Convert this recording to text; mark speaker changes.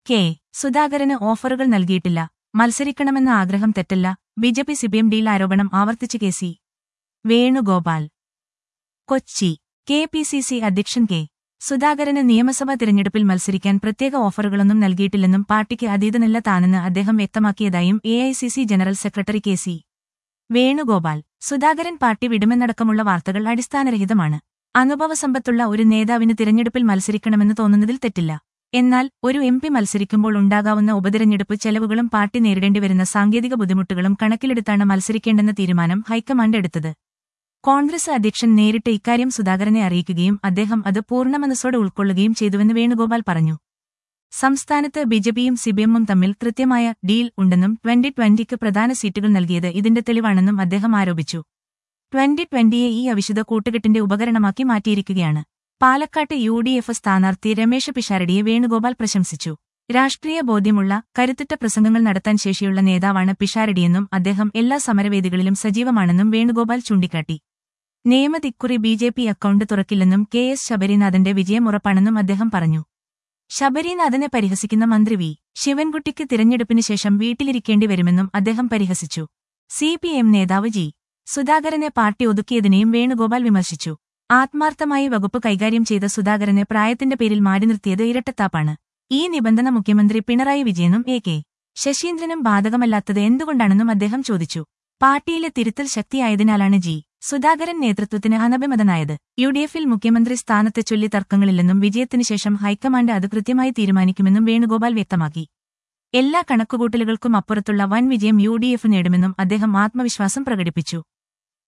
Speaker 1: K സുധാകരന് ഓഫറുകൾ നൽകിയിട്ടില്ല മത്സരിക്കണമെന്ന ആഗ്രഹം തെറ്റല്ല ബിജെപി സിപിഎം ഡീൽ ആരോപണം ആവർത്തിച്ച് K C Venugopal Kochi K P C C അധ്യക്ഷൻ കെ സുധാകരന് നിയമസഭാ തിരഞ്ഞെടുപ്പിൽ മത്സരിക്കാൻ പ്രത്യേക ഓഫറുകളൊന്നും നൽകിയിട്ടില്ലെന്നും പാർട്ടിക്ക് അതീതനല്ല താനെന്ന് അദ്ദേഹം വ്യക്തമാക്കിയതായും A I C C general secretary K C Venugopal Sudhakaran പാർട്ടി വിടുമെന്നടക്കമുള്ള വാർത്തകൾ അടിസ്ഥാനരഹിതമാണ് അനുഭവസമ്പത്തുള്ള ഒരു നേതാവിന് തിരഞ്ഞെടുപ്പിൽ മത്സരിക്കണമെന്ന് തോന്നുന്നതിൽ തെറ്റില്ല എന്നാൽ ഒരു എം പി മത്സരിക്കുമ്പോൾ ഉണ്ടാകാവുന്ന ഉപതിരഞ്ഞെടുപ്പ് ചെലവുകളും പാർട്ടി നേരിടേണ്ടി വരുന്ന സാങ്കേതിക ബുദ്ധിമുട്ടുകളും കണക്കിലെടുത്താണ് മത്സരിക്കേണ്ടെന്ന തീരുമാനം ഹൈക്കമാൻഡ് എടുത്തത് കോൺഗ്രസ് അധ്യക്ഷൻ നേരിട്ട് ഇക്കാര്യം സുധാകരനെ അറിയിക്കുകയും അദ്ദേഹം അത് പൂർണ്ണമനസ്സോടെ ഉൾക്കൊള്ളുകയും ചെയ്തുവെന്ന് വേണുഗോപാൽ പറഞ്ഞു സംസ്ഥാനത്ത് ബിജെപിയും സിപിഎമ്മും തമ്മിൽ കൃത്യമായ ഡീൽ ഉണ്ടെന്നും ട്വന്റി ട്വന്റിക്ക് പ്രധാന സീറ്റുകൾ നൽകിയത് ഇതിന്റെ തെളിവാണെന്നും അദ്ദേഹം ആരോപിച്ചു ട്വന്റി ട്വന്റിയെ ഈ അവിശുദ്ധ കൂട്ടുകെട്ടിന്റെ ഉപകരണമാക്കി മാറ്റിയിരിക്കുകയാണ് പാലക്കാട്ട് യു ഡി എഫ് സ്ഥാനാർത്ഥി രമേശ് പിഷാരടിയെ വേണുഗോപാൽ പ്രശംസിച്ചു രാഷ്ട്രീയ ബോധ്യമുള്ള കരുത്തുറ്റ പ്രസംഗങ്ങൾ നടത്താൻ ശേഷിയുള്ള നേതാവാണ് പിഷാരടിയെന്നും അദ്ദേഹം എല്ലാ സമരവേദികളിലും സജീവമാണെന്നും വേണുഗോപാൽ ചൂണ്ടിക്കാട്ടി നിയമതിക്കുറി ബി ജെ പി അക്കൌണ്ട് തുറക്കില്ലെന്നും കെ എസ് ശബരിനാഥന്റെ വിജയം ഉറപ്പാണെന്നും അദ്ദേഹം പറഞ്ഞു ശബരിനാഥനെ പരിഹസിക്കുന്ന മന്ത്രി വി ശിവൻകുട്ടിക്ക് തിരഞ്ഞെടുപ്പിന് ശേഷം വീട്ടിലിരിക്കേണ്ടി വരുമെന്നും അദ്ദേഹം പരിഹസിച്ചു സി പി എം നേതാവ് ജി സുധാകരനെ പാർട്ടി ഒതുക്കിയതിനെയും വേണുഗോപാൽ വിമർശിച്ചു ആത്മാർത്ഥമായി വകുപ്പ് കൈകാര്യം ചെയ്ത സുധാകരനെ പ്രായത്തിന്റെ പേരിൽ മാറ്റി നിർത്തിയത് ഇരട്ടത്താപ്പാണ് ഈ നിബന്ധന മുഖ്യമന്ത്രി പിണറായി വിജയനും എ കെ ശശീന്ദ്രനും ബാധകമല്ലാത്തത് എന്തുകൊണ്ടാണെന്നും അദ്ദേഹം ചോദിച്ചു പാർട്ടിയിലെ തിരുത്തൽ ശക്തിയായതിനാലാണ് ജി സുധാകരൻ നേതൃത്വത്തിന് അനഭിമതനായത് യു ഡി എഫിൽ മുഖ്യമന്ത്രി സ്ഥാനത്തെ ചൊല്ലി തർക്കങ്ങളില്ലെന്നും വിജയത്തിനു ശേഷം ഹൈക്കമാൻഡ് അത് കൃത്യമായി തീരുമാനിക്കുമെന്നും വേണുഗോപാൽ വ്യക്തമാക്കി എല്ലാ കണക്കുകൂട്ടലുകൾക്കും അപ്പുറത്തുള്ള വൻ വിജയം യു ഡി എഫ് നേടുമെന്നും അദ്ദേഹം ആത്മവിശ്വാസം പ്രകടിപ്പിച്ചു